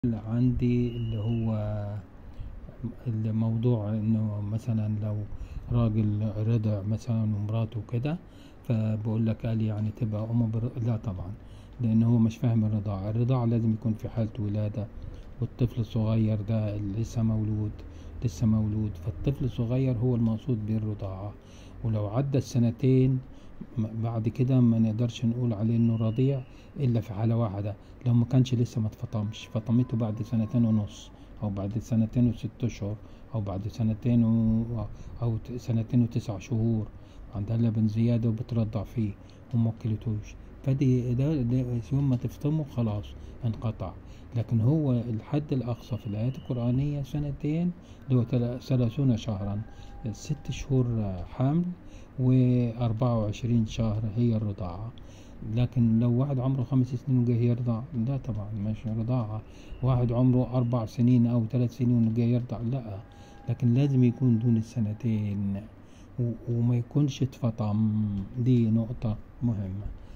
عندي اللي هو الموضوع انه مثلا لو راجل رضع مثلا ومراته كده فبقول لك قال يعني تبقى أم بر... لا طبعا لأن هو مش فاهم الرضاعة الرضاعة لازم يكون في حالة ولادة والطفل الصغير ده اللي لسه مولود لسه مولود فالطفل الصغير هو المقصود بالرضاعة ولو عدى السنتين م- بعد كده ما نقدرش نقول عليه انه رضيع الا في حالة واحدة لو ما كانش لسه ما اتفطمش فطمته بعد سنتين ونص او بعد سنتين وست اشهر او بعد سنتين و... او ت- سنتين وتسع شهور عندها لبن زيادة وبترضع فيه وما اكلتوش فدي ده, ده يوم ما تفطمه خلاص انقطع لكن هو الحد الأقصى في الآيات القرآنية سنتين اللي هو تلا- ثلاثون شهرا ست شهور حمل وأربعة وعشرين شهر هي الرضاعة لكن لو واحد عمره خمس سنين وجاي يرضع لا طبعا مش رضاعة واحد عمره أربع سنين أو ثلاث سنين وجاي يرضع لا لكن لازم يكون دون السنتين و- وما يكونش اتفطم دي نقطة مهمة